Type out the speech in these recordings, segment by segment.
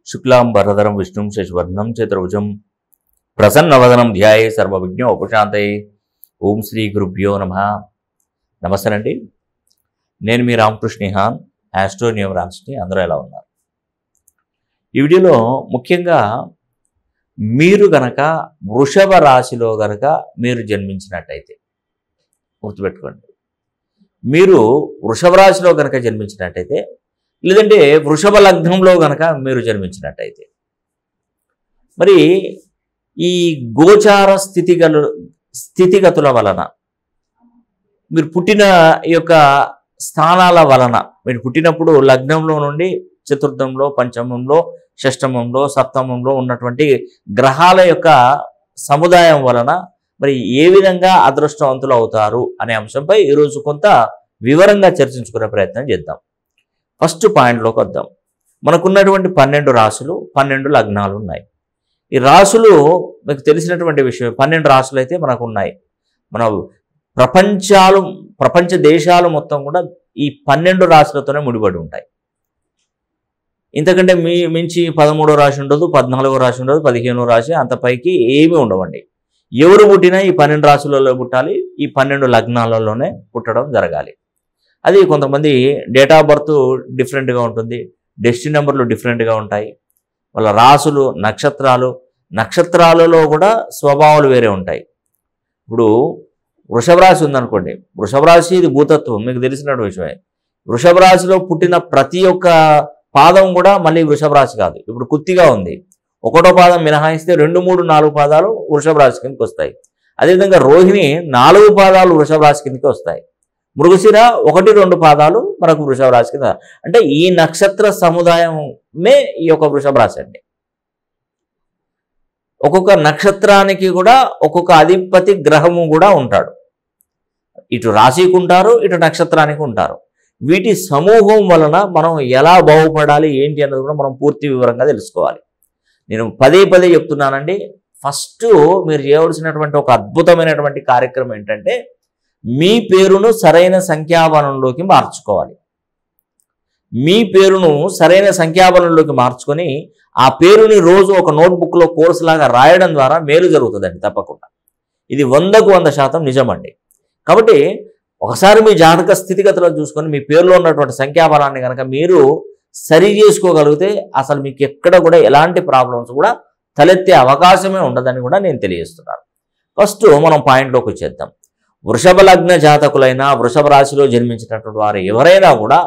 శుక్లాం వరదరం విష్ణుం శశివర్ణం చతుర్భుజం ప్రసన్నవదనం ధ్యాయే సర్వవిజ్ఞ ఉపశాంతయే ఓం శ్రీ గురుభ్యో నమ నమస్తే అండి నేను మీ రామకృష్ణిహాన్ ఆస్ట్రో న్యూమరాన్స్ని అందరూ ఎలా ఉన్నారు ఈ వీడియోలో ముఖ్యంగా మీరు గనక వృషభ రాశిలో గనక మీరు జన్మించినట్టయితే గుర్తుపెట్టుకోండి మీరు వృషభ రాశిలో గనక జన్మించినట్టయితే లేదంటే వృషభ లగ్నంలో గనక మీరు జన్మించినట్టయితే మరి ఈ గోచార స్థితిగలు స్థితిగతుల వలన మీరు పుట్టిన ఈ యొక్క స్థానాల వలన మీరు పుట్టినప్పుడు లగ్నంలో నుండి చతుర్థంలో పంచమంలో షష్టమంలో సప్తమంలో ఉన్నటువంటి గ్రహాల యొక్క సముదాయం వలన మరి ఏ విధంగా అదృష్టవంతులు అవుతారు అనే అంశంపై ఈరోజు కొంత వివరంగా చర్చించుకునే ప్రయత్నం చేద్దాం ఫస్ట్ పాయింట్లోకి వద్దాం మనకున్నటువంటి పన్నెండు రాసులు పన్నెండు లగ్నాలు ఉన్నాయి ఈ రాసులు మీకు తెలిసినటువంటి విషయం పన్నెండు రాసులు అయితే మనకు ఉన్నాయి మన ప్రపంచాలు ప్రపంచ దేశాలు మొత్తం కూడా ఈ పన్నెండు రాశులతోనే ముడిపడి ఉంటాయి ఇంతకంటే మీ మించి పదమూడో రాశి ఉండదు పద్నాలుగో రాశి ఉండదు పదిహేనో రాశి అంత పైకి ఏమీ ఉండవండి ఎవరు పుట్టినా ఈ పన్నెండు రాశులలో పుట్టాలి ఈ పన్నెండు లగ్నాలలోనే పుట్టడం జరగాలి అది కొంతమంది డేట్ ఆఫ్ బర్త్ డిఫరెంట్గా ఉంటుంది డెస్టినీ నెంబర్లు డిఫరెంట్గా ఉంటాయి వాళ్ళ రాసులు నక్షత్రాలు నక్షత్రాలలో కూడా స్వభావాలు వేరే ఉంటాయి ఇప్పుడు వృషభ రాశి ఉందనుకోండి వృషభ రాశి ఇది భూతత్వం మీకు తెలిసిన విషయమే వృషభ రాశిలో పుట్టిన ప్రతి ఒక్క పాదం కూడా మళ్ళీ వృషభ రాశి కాదు ఇప్పుడు కుత్తిగా ఉంది ఒకటో పాదం మినహాయిస్తే రెండు మూడు నాలుగు పాదాలు వృషభ రాశి కిందకి వస్తాయి అదేవిధంగా రోహిణి నాలుగు పాదాలు వృషభ రాశి కిందకి వస్తాయి మృగశిర ఒకటి రెండు పాదాలు మనకు వృషభ రాశి కింద అంటే ఈ నక్షత్ర సముదాయమే ఈ యొక్క వృషభ రాశి అండి ఒక్కొక్క నక్షత్రానికి కూడా ఒక్కొక్క అధిపతి గ్రహము కూడా ఉంటాడు ఇటు రాశికి ఉంటారు ఇటు నక్షత్రానికి ఉంటారు వీటి సమూహం వలన మనం ఎలా బాగుపడాలి ఏంటి అన్నది కూడా మనం పూర్తి వివరంగా తెలుసుకోవాలి నేను పదే పదే చెప్తున్నానండి ఫస్ట్ మీరు చేయవలసినటువంటి ఒక అద్భుతమైనటువంటి కార్యక్రమం ఏంటంటే మీ పేరును సరైన సంఖ్యాబలంలోకి మార్చుకోవాలి మీ పేరును సరైన సంఖ్యాబలంలోకి మార్చుకొని ఆ పేరుని రోజు ఒక నోట్బుక్లో కోర్సు లాగా రాయడం ద్వారా మేలు జరుగుతుందండి తప్పకుండా ఇది వందకు వంద శాతం నిజమండి కాబట్టి ఒకసారి మీ జాతక స్థితిగతులు చూసుకొని మీ పేరులో ఉన్నటువంటి సంఖ్యాబలాన్ని కనుక మీరు సరి చేసుకోగలిగితే అసలు మీకు ఎక్కడ కూడా ఎలాంటి ప్రాబ్లమ్స్ కూడా తలెత్తే అవకాశమే ఉండదని కూడా నేను తెలియజేస్తున్నాను ఫస్ట్ మనం పాయింట్లోకి వచ్చేద్దాం వృషభ లగ్న జాతకులైనా వృషభ రాశిలో జన్మించినటువంటి వారు ఎవరైనా కూడా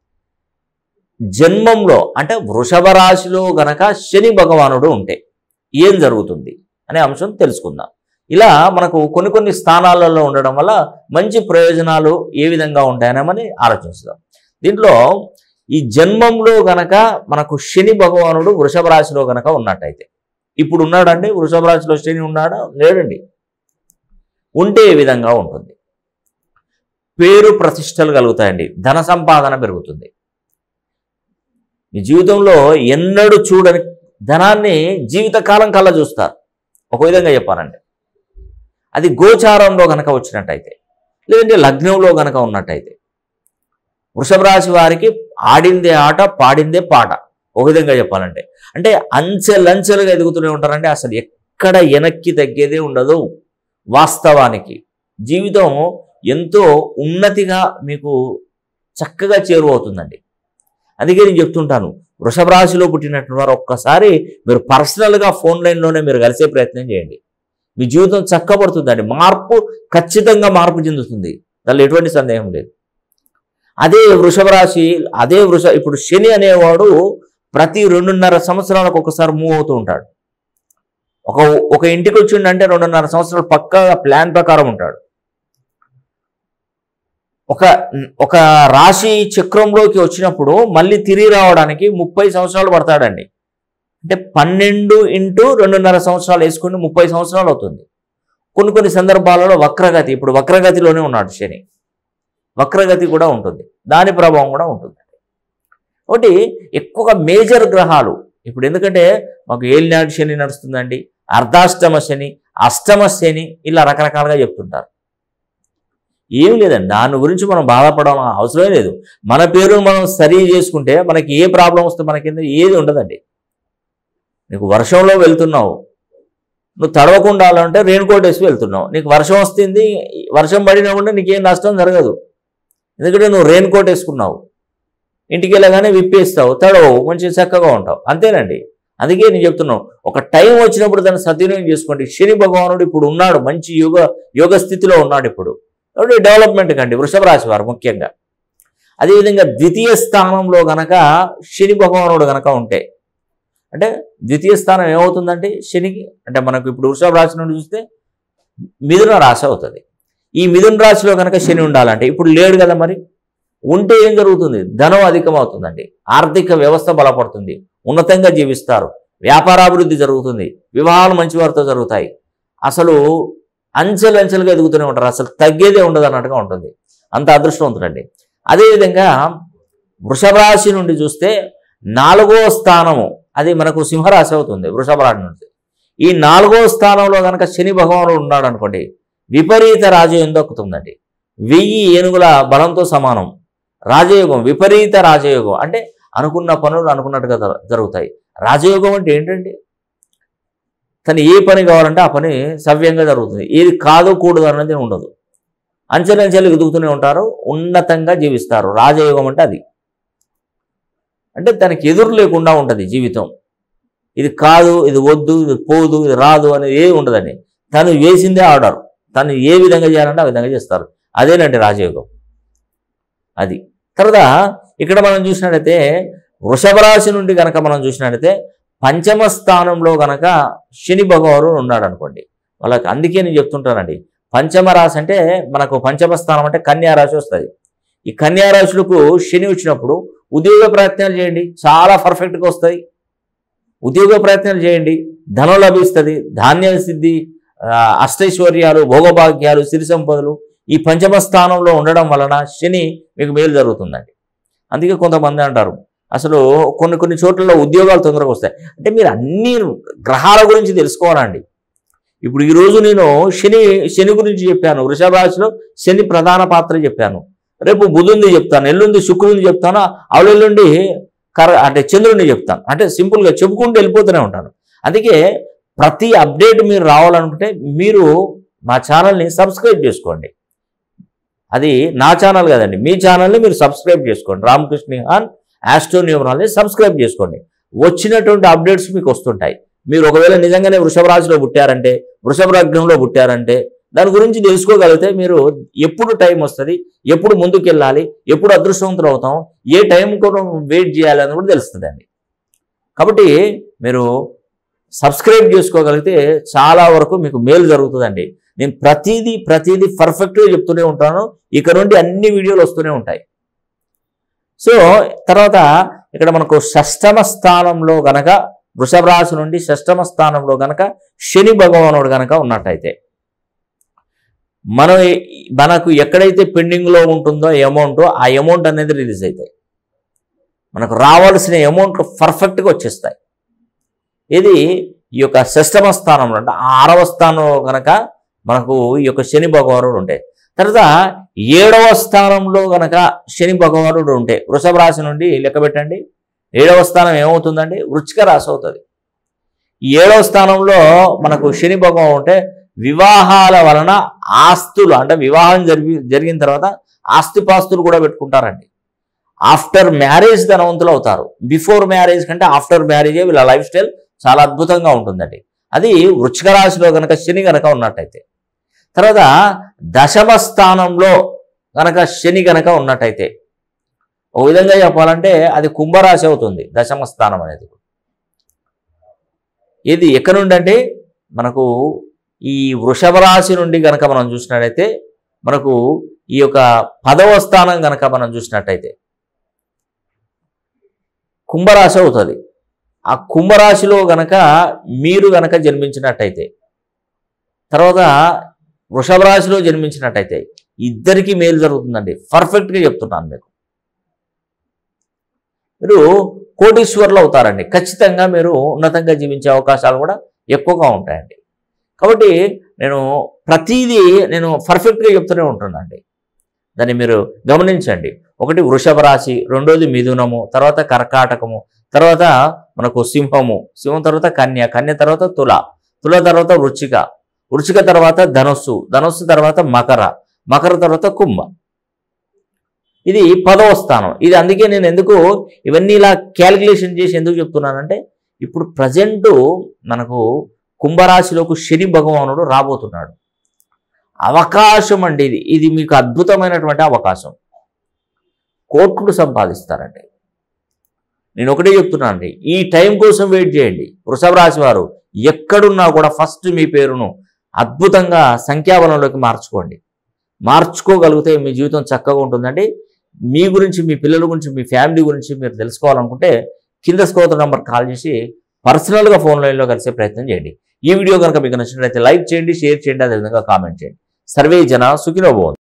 జన్మంలో అంటే వృషభ రాశిలో గనక శని భగవానుడు ఉంటే ఏం జరుగుతుంది అనే అంశం తెలుసుకుందాం ఇలా మనకు కొన్ని కొన్ని స్థానాలలో ఉండడం వల్ల మంచి ప్రయోజనాలు ఏ విధంగా ఉంటాయనేమని ఆలోచిస్తాం దీంట్లో ఈ జన్మంలో గనక మనకు శని భగవానుడు వృషభ రాశిలో గనక ఉన్నట్టయితే ఇప్పుడు ఉన్నాడండి వృషభ రాశిలో శని ఉన్నాడా లేడండి ఉంటే ఏ విధంగా ఉంటుంది పేరు ప్రతిష్టలు కలుగుతాయండి ధన సంపాదన పెరుగుతుంది మీ జీవితంలో ఎన్నడూ చూడని ధనాన్ని జీవితకాలం కల్లా చూస్తారు ఒక విధంగా చెప్పానండి అది గోచారంలో గనక వచ్చినట్టయితే లేదంటే లగ్నంలో గనక ఉన్నట్టయితే వృషభ రాశి వారికి ఆడిందే ఆట పాడిందే పాట ఒక విధంగా చెప్పాలంటే అంటే అంచెలంచెలుగా ఎదుగుతూనే ఉంటారంటే అసలు ఎక్కడ వెనక్కి తగ్గేదే ఉండదు వాస్తవానికి జీవితం ఎంతో ఉన్నతిగా మీకు చక్కగా చేరువవుతుందండి అందుకే నేను చెప్తుంటాను వృషభ రాశిలో పుట్టినటువంటి వారు ఒక్కసారి మీరు పర్సనల్గా ఫోన్ లైన్లోనే మీరు కలిసే ప్రయత్నం చేయండి మీ జీవితం చక్కబడుతుందండి మార్పు ఖచ్చితంగా మార్పు చెందుతుంది దానిలో ఎటువంటి సందేహం లేదు అదే వృషభ రాశి అదే వృష ఇప్పుడు శని అనేవాడు ప్రతి రెండున్నర సంవత్సరాలకు ఒకసారి మూవ్ అవుతూ ఉంటాడు ఒక ఒక ఇంటికి వచ్చిండంటే రెండున్నర సంవత్సరాలు పక్కా ప్లాన్ ప్రకారం ఉంటాడు ఒక ఒక రాశి చక్రంలోకి వచ్చినప్పుడు మళ్ళీ తిరిగి రావడానికి ముప్పై సంవత్సరాలు పడతాడండి అంటే పన్నెండు ఇంటూ రెండున్నర సంవత్సరాలు వేసుకుని ముప్పై సంవత్సరాలు అవుతుంది కొన్ని కొన్ని సందర్భాలలో వక్రగతి ఇప్పుడు వక్రగతిలోనే ఉన్నాడు శని వక్రగతి కూడా ఉంటుంది దాని ప్రభావం కూడా ఉంటుంది ఒకటి ఎక్కువగా మేజర్ గ్రహాలు ఇప్పుడు ఎందుకంటే మాకు ఏలినాడు శని నడుస్తుందండి అర్ధాష్టమ శని అష్టమ శని ఇలా రకరకాలుగా చెప్తుంటారు ఏం లేదండి దాని గురించి మనం బాధపడడం అవసరమే లేదు మన పేరును మనం సరి చేసుకుంటే మనకి ఏ ప్రాబ్లం వస్తే మనకి ఏది ఉండదండి నీకు వర్షంలో వెళ్తున్నావు నువ్వు తడవకుండా ఉండాలంటే రెయిన్ కోట్ వేసి వెళ్తున్నావు నీకు వర్షం వస్తుంది వర్షం పడినా కూడా నీకేం నష్టం జరగదు ఎందుకంటే నువ్వు రెయిన్ కోట్ వేసుకున్నావు ఇంటికి వెళ్ళగానే విప్పేస్తావు తడవవు మంచిగా చక్కగా ఉంటావు అంతేనండి అందుకే నేను చెప్తున్నాను ఒక టైం వచ్చినప్పుడు దాన్ని సద్వినియోగం చేసుకోండి శని భగవానుడు ఇప్పుడు ఉన్నాడు మంచి యోగ యోగ స్థితిలో ఉన్నాడు ఇప్పుడు కాబట్టి డెవలప్మెంట్ కండి వృషభ రాశి వారు ముఖ్యంగా అదేవిధంగా ద్వితీయ స్థానంలో గనక శని భగవానుడు గనక ఉంటే అంటే ద్వితీయ స్థానం ఏమవుతుందంటే శనికి అంటే మనకు ఇప్పుడు వృషభ రాశి నుండి చూస్తే మిథున రాశి అవుతుంది ఈ మిథున రాశిలో కనుక శని ఉండాలంటే ఇప్పుడు లేడు కదా మరి ఉంటే ఏం జరుగుతుంది ధనం అధికమవుతుందండి ఆర్థిక వ్యవస్థ బలపడుతుంది ఉన్నతంగా జీవిస్తారు వ్యాపారాభివృద్ధి జరుగుతుంది వివాహాలు మంచి వారితో జరుగుతాయి అసలు అంచెలంచెలుగా ఎదుగుతూనే ఉంటారు అసలు తగ్గేదే ఉండదు అన్నట్టుగా ఉంటుంది అంత అదృష్టవంతుడండి అదేవిధంగా వృషభ రాశి నుండి చూస్తే నాలుగో స్థానము అది మనకు సింహరాశి అవుతుంది వృషభ రాశి నుండి ఈ నాలుగో స్థానంలో కనుక శని భగవానుడు ఉన్నాడు అనుకోండి విపరీత రాజయోగం దక్కుతుందండి వెయ్యి ఏనుగుల బలంతో సమానం రాజయోగం విపరీత రాజయోగం అంటే అనుకున్న పనులు అనుకున్నట్టుగా జర- జరుగుతాయి రాజయోగం అంటే ఏంటండి తను ఏ పని కావాలంటే ఆ పని సవ్యంగా జరుగుతుంది ఏది కాదు కూడదు అన్నది ఉండదు అంచెలంచెలు ఎదుగుతూనే ఉంటారు ఉన్నతంగా జీవిస్తారు రాజయోగం అంటే అది అంటే తనకి ఎదురు లేకుండా ఉంటుంది జీవితం ఇది కాదు ఇది వద్దు ఇది పోదు ఇది రాదు అనేది ఏది ఉండదండి తను వేసిందే ఆర్డర్ తను ఏ విధంగా చేయాలంటే ఆ విధంగా చేస్తారు అదేనండి రాజయోగం అది తర్వాత ఇక్కడ మనం చూసినట్టయితే వృషభ రాశి నుండి కనుక మనం చూసినట్టయితే పంచమ స్థానంలో గనక శని భగవానుడు ఉన్నాడు అనుకోండి వాళ్ళకి అందుకే నేను చెప్తుంటానండి పంచమ రాశి అంటే మనకు పంచమ స్థానం అంటే కన్యా రాశి వస్తుంది ఈ కన్యా రాశులకు శని వచ్చినప్పుడు ఉద్యోగ ప్రయత్నాలు చేయండి చాలా పర్ఫెక్ట్గా వస్తాయి ఉద్యోగ ప్రయత్నాలు చేయండి ధనం లభిస్తుంది ధాన్య సిద్ధి ఆ, అష్టైశ్వర్యాలు భోగభాగ్యాలు సిరి సంపదలు ఈ పంచమ స్థానంలో ఉండడం వలన శని మీకు మేలు జరుగుతుందండి అందుకే కొంతమంది అంటారు అసలు కొన్ని కొన్ని చోట్లలో ఉద్యోగాలు తొందరగా వస్తాయి అంటే మీరు అన్ని గ్రహాల గురించి తెలుసుకోవాలండి ఇప్పుడు ఈరోజు నేను శని శని గురించి చెప్పాను వృషభ రాశిలో శని ప్రధాన పాత్ర చెప్పాను రేపు బుధుంది చెప్తాను ఎల్లుండి శుక్రుంది చెప్తాను అవలెల్లుండి కర అంటే చంద్రుడిని చెప్తాను అంటే సింపుల్గా చెప్పుకుంటూ వెళ్ళిపోతూనే ఉంటాను అందుకే ప్రతి అప్డేట్ మీరు రావాలనుకుంటే మీరు మా ఛానల్ని సబ్స్క్రైబ్ చేసుకోండి అది నా ఛానల్ కదండి మీ ఛానల్ని మీరు సబ్స్క్రైబ్ చేసుకోండి రామకృష్ణ నిహాన్ ఆస్ట్రో న్యూమరాల్ని సబ్స్క్రైబ్ చేసుకోండి వచ్చినటువంటి అప్డేట్స్ మీకు వస్తుంటాయి మీరు ఒకవేళ నిజంగానే వృషభ రాశిలో పుట్టారంటే వృషభ లగ్నంలో పుట్టారంటే దాని గురించి తెలుసుకోగలిగితే మీరు ఎప్పుడు టైం వస్తుంది ఎప్పుడు ముందుకు వెళ్ళాలి ఎప్పుడు అదృష్టవంతులు అవుతాం ఏ టైం కూడా వెయిట్ చేయాలని కూడా తెలుస్తుందండి కాబట్టి మీరు సబ్స్క్రైబ్ చేసుకోగలిగితే చాలా వరకు మీకు మేలు జరుగుతుందండి నేను ప్రతిదీ ప్రతిదీ పర్ఫెక్ట్గా చెప్తూనే ఉంటాను ఇక నుండి అన్ని వీడియోలు వస్తూనే ఉంటాయి సో తర్వాత ఇక్కడ మనకు షష్టమ స్థానంలో గనక వృషభ రాశి నుండి షష్టమ స్థానంలో గనక శని భగవానుడు గనక ఉన్నట్టయితే మనం ఏ- మనకు ఎక్కడైతే పెండింగ్లో ఉంటుందో అమౌంట్ ఆ అమౌంట్ అనేది రిలీజ్ అవుతాయి మనకు రావాల్సిన అమౌంట్ పర్ఫెక్ట్గా వచ్చేస్తాయి ఇది ఈ యొక్క షష్టమ స్థానంలో అంటే ఆరవ స్థానంలో కనుక మనకు ఈ యొక్క శని భగవానుడు ఉంటాయి తర్వాత ఏడవ స్థానంలో గనక శని భగవానుడు ఉంటే వృషభ రాశి నుండి లెక్క పెట్టండి ఏడవ స్థానం ఏమవుతుందండి వృచ్చిక రాశి అవుతుంది ఈ ఏడవ స్థానంలో మనకు శని భగవాన్ ఉంటే వివాహాల వలన ఆస్తులు అంటే వివాహం జరిగి జరిగిన తర్వాత ఆస్తిపాస్తులు కూడా పెట్టుకుంటారండి ఆఫ్టర్ మ్యారేజ్ ధనవంతులు అవుతారు బిఫోర్ మ్యారేజ్ కంటే ఆఫ్టర్ మ్యారేజే వీళ్ళ లైఫ్ స్టైల్ చాలా అద్భుతంగా ఉంటుందండి అది వృచ్చిక రాశిలో కనుక శని గనక ఉన్నట్టయితే తర్వాత దశమ స్థానంలో గనక శని గనక ఉన్నట్టయితే ఒక విధంగా చెప్పాలంటే అది కుంభరాశి అవుతుంది దశమ స్థానం అనేది ఇది ఎక్కడి నుండి అంటే మనకు ఈ వృషభ రాశి నుండి గనక మనం చూసినట్టయితే మనకు ఈ యొక్క పదవ స్థానం గనక మనం చూసినట్టయితే కుంభరాశి అవుతుంది ఆ కుంభరాశిలో గనక మీరు గనక జన్మించినట్టయితే తర్వాత వృషభ రాశిలో జన్మించినట్టయితే ఇద్దరికి మేలు జరుగుతుందండి పర్ఫెక్ట్గా చెప్తున్నాను మీకు మీరు కోటీశ్వర్లు అవుతారండి ఖచ్చితంగా మీరు ఉన్నతంగా జీవించే అవకాశాలు కూడా ఎక్కువగా ఉంటాయండి కాబట్టి నేను ప్రతిదీ నేను పర్ఫెక్ట్గా చెప్తూనే ఉంటున్నానండి దాన్ని మీరు గమనించండి ఒకటి వృషభ రాశి రెండోది మిథునము తర్వాత కర్కాటకము తర్వాత మనకు సింహము సింహం తర్వాత కన్య కన్య తర్వాత తుల తుల తర్వాత వృచ్చిక వృచ్చిక తర్వాత ధనస్సు ధనస్సు తర్వాత మకర మకర తర్వాత కుంభ ఇది పదవ స్థానం ఇది అందుకే నేను ఎందుకు ఇవన్నీ ఇలా క్యాలిక్యులేషన్ చేసి ఎందుకు చెప్తున్నానంటే ఇప్పుడు ప్రజెంటు మనకు కుంభరాశిలోకి శని భగవానుడు రాబోతున్నాడు అవకాశం అండి ఇది ఇది మీకు అద్భుతమైనటువంటి అవకాశం కోట్లు సంపాదిస్తారండి నేను ఒకటే చెప్తున్నానండి ఈ టైం కోసం వెయిట్ చేయండి వృషభ రాశి వారు ఎక్కడున్నా కూడా ఫస్ట్ మీ పేరును అద్భుతంగా సంఖ్యాబలంలోకి మార్చుకోండి మార్చుకోగలిగితే మీ జీవితం చక్కగా ఉంటుందండి మీ గురించి మీ పిల్లల గురించి మీ ఫ్యామిలీ గురించి మీరు తెలుసుకోవాలనుకుంటే కింద స్కోత నంబర్ కాల్ చేసి పర్సనల్గా ఫోన్ లైన్లో కలిసే ప్రయత్నం చేయండి ఈ వీడియో కనుక మీకు నచ్చినట్లయితే లైక్ చేయండి షేర్ చేయండి అదేవిధంగా కామెంట్ చేయండి సర్వే జన సుఖినో భవంతు